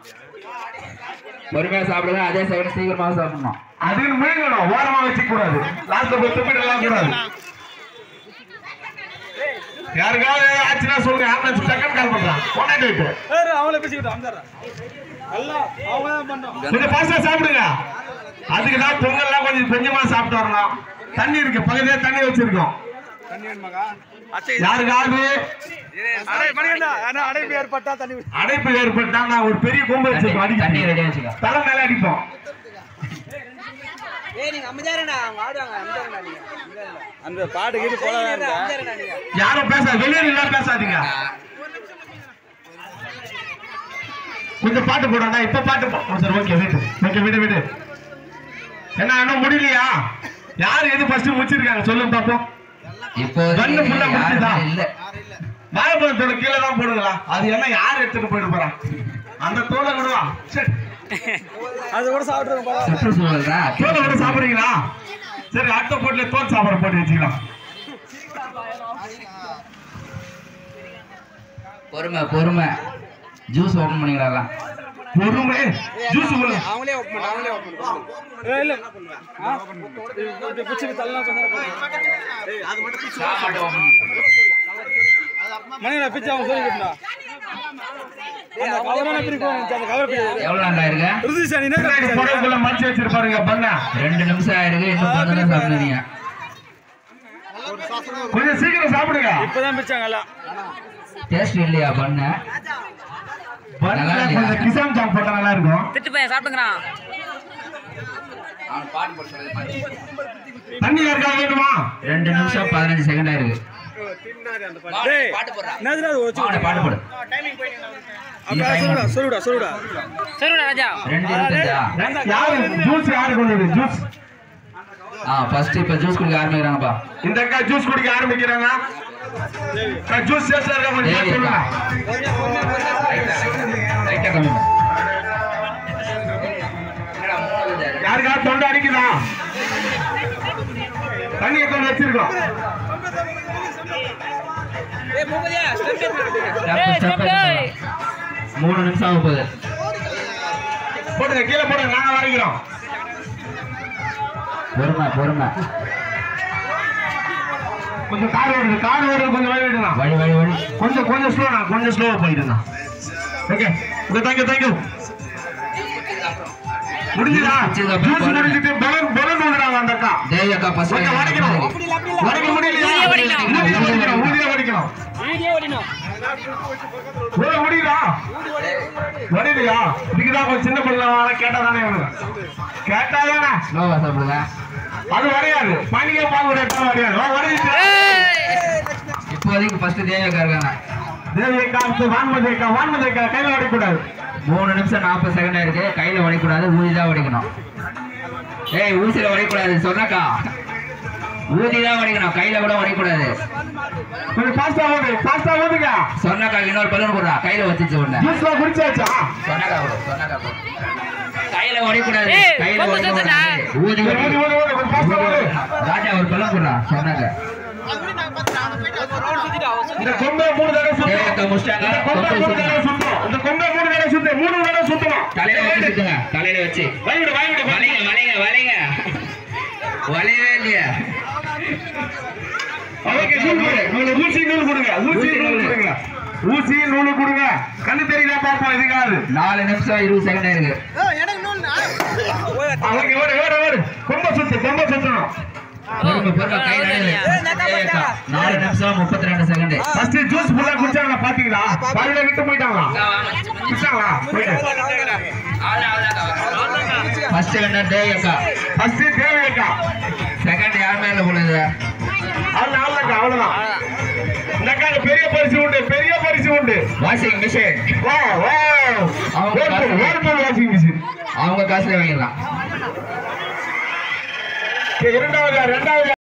பொறுமையா சாப்பிடுங்க அதே செகண்ட் சீக்கிரமா சாப்பிடணும் அதுன்னு முழுங்கணும் ஓரமா வச்சுக்க கூடாது லாஸ்ட்ல போய் துப்பிடலாம் கூடாது யாருக்காவது ஆச்சுன்னா சொல்லுங்க ஆம்புலன்ஸ் செகண்ட் கால் பண்றான் கொண்டாட்டு வைப்பு அவங்கள பேசிக்கிட்டோம் அந்தாரா எல்லாம் அவங்க தான் பண்ணோம் கொஞ்சம் பாஸ்டா சாப்பிடுங்க அதுக்கு தான் பொங்கல்லாம் கொஞ்சம் கொஞ்சமா சாப்பிட்டு வரலாம் தண்ணி இருக்கு பக்கத்துல தண்ணி வச்சிருக்கோம் தண்ணி வேணுமாக்கா யாருக்காவது அடை மணிகண்டா ஆனா அடைப்பு ஏற்பட்டா தண்ணி விடு. அடைப்பு ஏற்பட்டா நான் ஒரு பெரிய கொம்பு வச்சிருக்கோம் தண்ணி அடிக்க ரெடியா வச்சுக்கோ தலை மேல அடிப்போம் அந்த பாட்டு கீட்டு போலாம் யாரும் பேச வெளியே நின்னா பேசாதீங்க கொஞ்சம் பாட்டு போடுறா இப்ப பாட்டு போ ஓ, சரி ஓகே விடு ஓகே விடு விடு என்ன இன்னும் முடியலையா யார் எது ஃபர்ஸ்ட் முடிச்சிருக்காங்க சொல்லுங்க பாப்போம் இப்போ கண்ணு full ஆ முடிச்சுதா? இல்ல வாழைப்பழத்தோட கீழே தான் போடுங்களா அது என்ன யார் எடுத்துட்டு போயிட்டு போறா அந்த தோலை விடுவா சரி அது கூட சாப்பிட்டுருவோம் போலாம் சுற்றுச்சூழல் தான் தோலை விட சாப்பிடுறீங்களா சரி அடுத்த போட்டுல தோல் சாப்பிட போட்டு வச்சுக்கலாம் பொறுமை பொறுமை ஜூஸ் ஓபன் பண்ணிக்கலாம் பொறுமை ஜூஸ் போடுங்க அவங்களே ஓப்பன் பண்ணு அவங்களே ஓப்பன் பண்ணு இல்ல ஆ? இது பிடிச்சி தள்ளலாம் சாப்பாடு open மணிகண்டா பிச்சு அவங்க சொல்லிக்கிட்டா அந்த கவரான பிரிக்கும் அந்த கவர் பிரிக்கும் எவ்வளவு நாள் இருக்கு ருதிஷா நீ பின்னாடி என்ன புடவைக்குள்ள மடிச்சு வச்சிருப்பாருங்க பண்ண ரெண்டு நிமிஷம் ஆயிருக்கு இன்னும் கொஞ்ச நேரம் சாப்பிடுறீங்க கொஞ்சம் சீக்கிரம் சாப்பிடுங்க இப்பதான் பிரிச்சாங்க எல்லாம் டேஸ்ட் இல்லையா பண்ண பண்ண நல்லா இல்லையா? கொஞ்சம் கிசான் ஜாம் போட்டா நல்லா இருக்கும் திட்டு பையன் சாப்பிட்டுங்கிறான் அவன் பாட்டு போட சொல்லி தண்ணி யாருக்காவது வேணுமா ரெண்டு நிமிஷம் பதினஞ்சு செகண்ட் ஆயிருக்கு டேய் பாட்டு போடுறா என்னதுடா அது வச்சு அவனை பாட்டு போடு அக்கா சொல்லுடா சொல்லுடா சொல்லுடா சரிடா ராஜா ரெண்டு இருபத்தஞ்சா யாரு ஜூஸ் யாரு கொண்டு வருது ஜூஸ் ஆ ஃபர்ஸ்ட் இப்ப ஜூஸ் குடிக்க ஆரம்பிக்கிறாங்கப்பா இந்த அக்கா ஜூஸ் குடிக்க ஆரம்பிக்கிறாங்க அக்கா, ஜூஸ் சேல்ஸ்ல இருக்க கொஞ்சம் ஏய், சொல்லுங்க லைட்டா கம்மி பண்ணு. யாருக்காவது தொண்டை அடிக்குதா தண்ணியை கொண்டு வச்சிருக்கோம் Step, step, step. மூணு நிமிஷம் ஆக போகுது போடுங்க கீழே போடுங்க நாங்க வரைக்கிறோம் பொறுமை பொறுமை கொஞ்சம் கார் வருது கார் வருது கொஞ்சம் வழி விடுங்க வழி வழி வழி கொஞ்சம் கொஞ்சம் ஸ்லோண்ணா கொஞ்சம் ஸ்லோவா போயிடுங்க ஓகே ஓகே தேங்க்யூ தேங்க்யூ முடிஞ்சுதா முடிஞ்சது, ஜூஸ் அப்புறம் முடிஞ்சிட்டு பலன் பலன் விடுறாங்க அந்த அக்கா தேவி அக்கா ஃபர்ஸ்ட் கொஞ்சம் வடிக்கணும் வடிக்க முடியலையா ஊதிய வடிக்கணும். ஊதிய வடிக்கணும் ஊதிய வடிக்கணும் வீடியோ ஓடினோம் ஊதிய முடியுதா வடிலையா இதுக்குதான் கொஞ்சம் சின்ன பிள்ளை கேட்டா தானே வேணும் கேட்டா தானே ஸ்லோவா சாப்பிடுங்க அது வரையாது பனிக்கே பால் ரேட்டா வரையாது வா, வரையுது இப்போதைக்கு ஃபர்ஸ்ட் தேவி அக்கா இருக்காங்க தேவி அக்கா அடுத்து வான்மதி அக்கா வான்மதி அக்கா கையில வடிக்கூடாது மூணு நிமிஷம் நாற்பது செகண்ட் ஆயிருக்கு கையில உடைக்கூடாது ஊதி தான் உடைக்கணும் ஏய் ஊசியில உடைக்கூடாது சொன்னக்கா ஊதி தான் உடைக்கணும் கையில கூட உடைக்கூடாது கொஞ்சம் பாஸ்டா ஓடு பாஸ்டா ஓடுங்க சொன்னக்கா இன்னொரு பலூன் கொடுறா கையில வச்சுச்சு உடனே ஜூஸ்லாம் குடிச்சாச்சா சொன்னக்கா கொடு சொன்னக்கா கொடு கையில உடைக்கூடாது ஏய், கையில கொம்பு உடைக்கூடாது சுத்துடா. ஊதி ஓடு ஓடு ஓடு ஓடு கொஞ்சம் பாஸ்டா ஓடு ராஜா ஒரு பலூன் கொடுறா சொன்னக்கா இந்த கொம்பை மூணு தடவை தேவி சுத்தம் அக்கா முடிச்சிட்டாங்க இந்த கொம்பை மூணு தடவை சுத்தம் இந்த கொம்பை மூணு தடவை சுத்தம் மூணு தடவை சுத்தணும் தலையில வச்சு சுத்துங்க தலையில வச்சு வாங்கிடு வாங்கிடு வளைங்க வளைங்க வளைங்க வளையவே இல்லையா ஓகே நூல் கொடு நூல் ஊசி நூல் கொடுங்க ஊசி நூல் கொடுங்க ஊசி நூல் கொடுங்க கண்ணு தெரியுதா பாப்போம் இதுக்காது நாலு நிமிஷம் இருபது செகண்ட் ஆயிருக்கு ஓகே ஓடு ஓடு ஓடு கொம்பை சுத்து கொம்பை சுத்தணும் பொறுமை பொறுமை கை நடுவு. தேவி அக்கா, நாலு நிமிஷம் முப்பத்தி ரெண்டு செகண்ட் ஃபர்ஸ்ட் ஜூஸ் ஃபுல்லா குடிச்சாங்களா பாத்தீங்களா பாதியில விட்டு போயிட்டாங்களா குடிச்சாங்களா போயிட்டு ஃபர்ஸ்ட் வின்னர் தேவி அக்கா ஃபர்ஸ்ட் தேவி அக்கா செகண்ட் யார் மேல போனது அவ்வளவு அவ்வளவுக்கா அவ்வளவுதான் இந்த அக்கா பெரிய பரிசு உண்டு பெரிய பரிசு உண்டு வாஷிங் மிஷின் வா வா அவங்க காசு- வேர்பூல் வாஷிங் மிஷின் அவங்க காசுல வாங்கிடலாம் இரண்டாவது இரண்டாவது